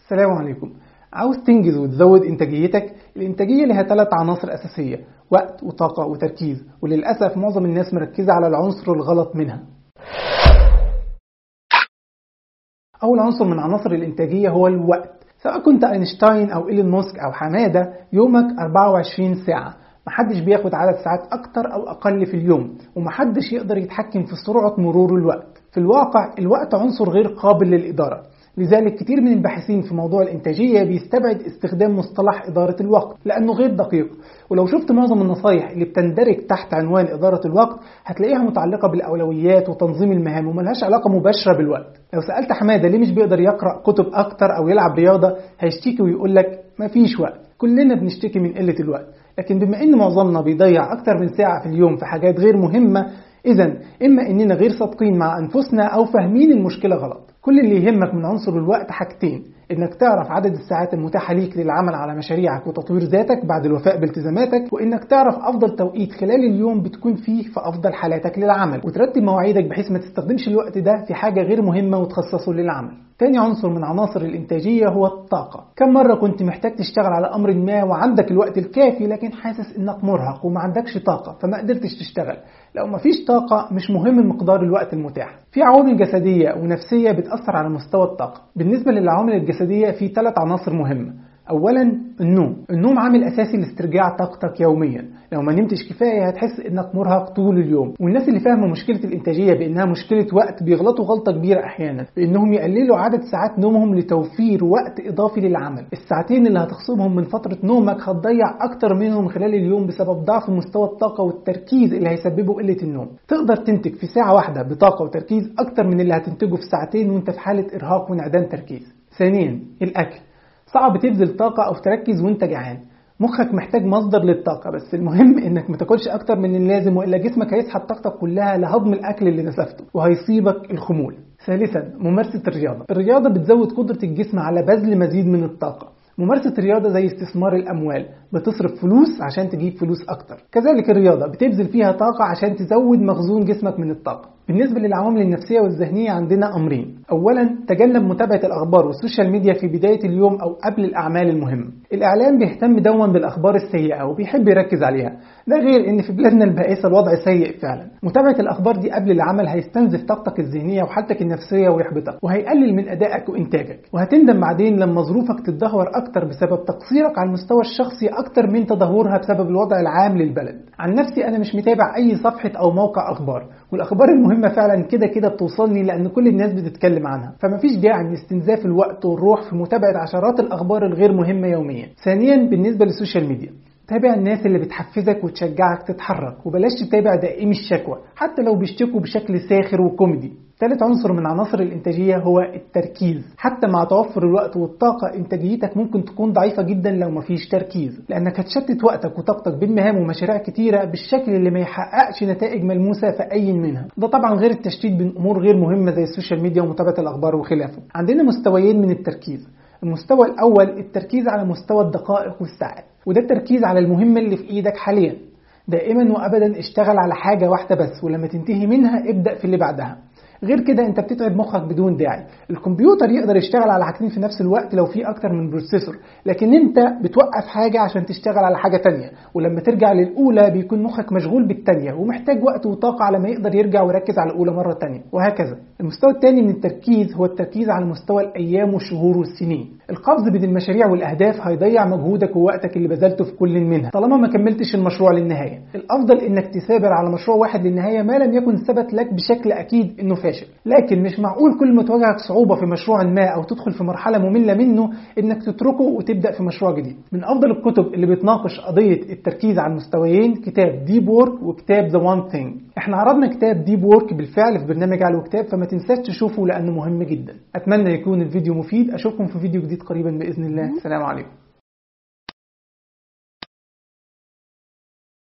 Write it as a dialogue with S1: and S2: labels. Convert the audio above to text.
S1: السلام عليكم عاوز تنجز وتزود انتاجيتك الانتاجيه لها ثلاث عناصر اساسيه وقت وطاقه وتركيز وللاسف معظم الناس مركزه على العنصر الغلط منها اول عنصر من عناصر الانتاجيه هو الوقت سواء كنت اينشتاين او ايلون ماسك او حماده يومك 24 ساعه محدش بياخد عدد ساعات اكتر او اقل في اليوم ومحدش يقدر يتحكم في سرعه مرور الوقت في الواقع الوقت عنصر غير قابل للاداره لذلك كتير من الباحثين في موضوع الإنتاجية بيستبعد استخدام مصطلح إدارة الوقت لأنه غير دقيق ولو شفت معظم النصايح اللي بتندرج تحت عنوان إدارة الوقت هتلاقيها متعلقة بالأولويات وتنظيم المهام وملهاش علاقة مباشرة بالوقت لو سألت حمادة ليه مش بيقدر يقرأ كتب أكتر أو يلعب رياضة هيشتكي ويقول لك مفيش وقت كلنا بنشتكي من قلة الوقت لكن بما ان معظمنا بيضيع اكتر من ساعة في اليوم في حاجات غير مهمة اذا اما اننا غير صادقين مع انفسنا او فاهمين المشكلة غلط كل اللي يهمك من عنصر الوقت حاجتين انك تعرف عدد الساعات المتاحة ليك للعمل على مشاريعك وتطوير ذاتك بعد الوفاء بالتزاماتك وانك تعرف افضل توقيت خلال اليوم بتكون فيه في افضل حالاتك للعمل وترتب مواعيدك بحيث ما تستخدمش الوقت ده في حاجة غير مهمة وتخصصه للعمل تاني عنصر من عناصر الإنتاجية هو الطاقة كم مرة كنت محتاج تشتغل على أمر ما وعندك الوقت الكافي لكن حاسس إنك مرهق وما عندكش طاقة فما قدرتش تشتغل لو ما فيش طاقة مش مهم مقدار الوقت المتاح في عوامل جسدية ونفسية بتأثر على مستوى الطاقة بالنسبة للعوامل الجسدية في ثلاث عناصر مهمة اولا النوم النوم عامل اساسي لاسترجاع طاقتك يوميا لو ما نمتش كفايه هتحس انك مرهق طول اليوم والناس اللي فاهمه مشكله الانتاجيه بانها مشكله وقت بيغلطوا غلطه كبيره احيانا بانهم يقللوا عدد ساعات نومهم لتوفير وقت اضافي للعمل الساعتين اللي هتخصمهم من فتره نومك هتضيع اكتر منهم خلال اليوم بسبب ضعف مستوى الطاقه والتركيز اللي هيسببه قله النوم تقدر تنتج في ساعه واحده بطاقه وتركيز اكتر من اللي هتنتجه في ساعتين وانت في حاله ارهاق وانعدام تركيز ثانيا الاكل صعب تبذل طاقة أو تركز وأنت جعان مخك محتاج مصدر للطاقة بس المهم انك ما تاكلش اكتر من اللازم والا جسمك هيسحب طاقتك كلها لهضم الاكل اللي نسفته وهيصيبك الخمول ثالثا ممارسة الرياضة الرياضة بتزود قدرة الجسم على بذل مزيد من الطاقة ممارسة الرياضة زي استثمار الأموال بتصرف فلوس عشان تجيب فلوس أكتر كذلك الرياضة بتبذل فيها طاقة عشان تزود مخزون جسمك من الطاقة بالنسبة للعوامل النفسية والذهنية عندنا أمرين أولا تجنب متابعة الأخبار والسوشيال ميديا في بداية اليوم أو قبل الأعمال المهمة الإعلام بيهتم دوما بالأخبار السيئة وبيحب يركز عليها ده غير إن في بلادنا البائسة الوضع سيء فعلا متابعة الأخبار دي قبل العمل هيستنزف طاقتك الذهنية وحالتك النفسية ويحبطك وهيقلل من أدائك وإنتاجك وهتندم بعدين لما ظروفك تتدهور أكتر بسبب تقصيرك على المستوى الشخصي أكتر من تدهورها بسبب الوضع العام للبلد عن نفسي أنا مش متابع أي صفحة أو موقع أخبار والأخبار المهمة فعلا كده كده بتوصلني لأن كل الناس بتتكلم عنها فمفيش داعي من استنزاف الوقت والروح في متابعة عشرات الأخبار الغير مهمة يوميا ثانيا بالنسبة للسوشيال ميديا تابع الناس اللي بتحفزك وتشجعك تتحرك وبلاش تتابع دائمي الشكوى حتى لو بيشتكوا بشكل ساخر وكوميدي ثالث عنصر من عناصر الإنتاجية هو التركيز حتى مع توفر الوقت والطاقة إنتاجيتك ممكن تكون ضعيفة جدا لو مفيش تركيز لأنك هتشتت وقتك وطاقتك بين مهام ومشاريع كتيرة بالشكل اللي ما يحققش نتائج ملموسة في أي منها ده طبعا غير التشتيت بين أمور غير مهمة زي السوشيال ميديا ومتابعة الأخبار وخلافه عندنا مستويين من التركيز المستوى الأول التركيز على مستوى الدقائق والساعات وده التركيز على المهمة اللي في إيدك حاليا دائما وأبدا اشتغل على حاجة واحدة بس ولما تنتهي منها ابدأ في اللي بعدها غير كده انت بتتعب مخك بدون داعي الكمبيوتر يقدر يشتغل على حاجتين في نفس الوقت لو في اكتر من بروسيسور لكن انت بتوقف حاجة عشان تشتغل على حاجة تانية ولما ترجع للاولى بيكون مخك مشغول بالتانية ومحتاج وقت وطاقة على ما يقدر يرجع ويركز على الاولى مرة تانية وهكذا المستوى الثاني من التركيز هو التركيز على مستوى الايام والشهور والسنين القفز بين المشاريع والاهداف هيضيع مجهودك ووقتك اللي بذلته في كل منها طالما ما كملتش المشروع للنهاية الافضل انك تثابر على مشروع واحد للنهاية ما لم يكن ثبت لك بشكل اكيد انه فاشل لكن مش معقول كل ما تواجهك صعوبة في مشروع ما أو تدخل في مرحلة مملة منه إنك تتركه وتبدأ في مشروع جديد. من أفضل الكتب اللي بتناقش قضية التركيز على المستويين كتاب ديب وورك وكتاب ذا وان ثينج. إحنا عرضنا كتاب ديب وورك بالفعل في برنامج على الكتاب فما تنساش تشوفه لأنه مهم جدا. أتمنى يكون الفيديو مفيد أشوفكم في فيديو جديد قريبا بإذن الله. السلام عليكم.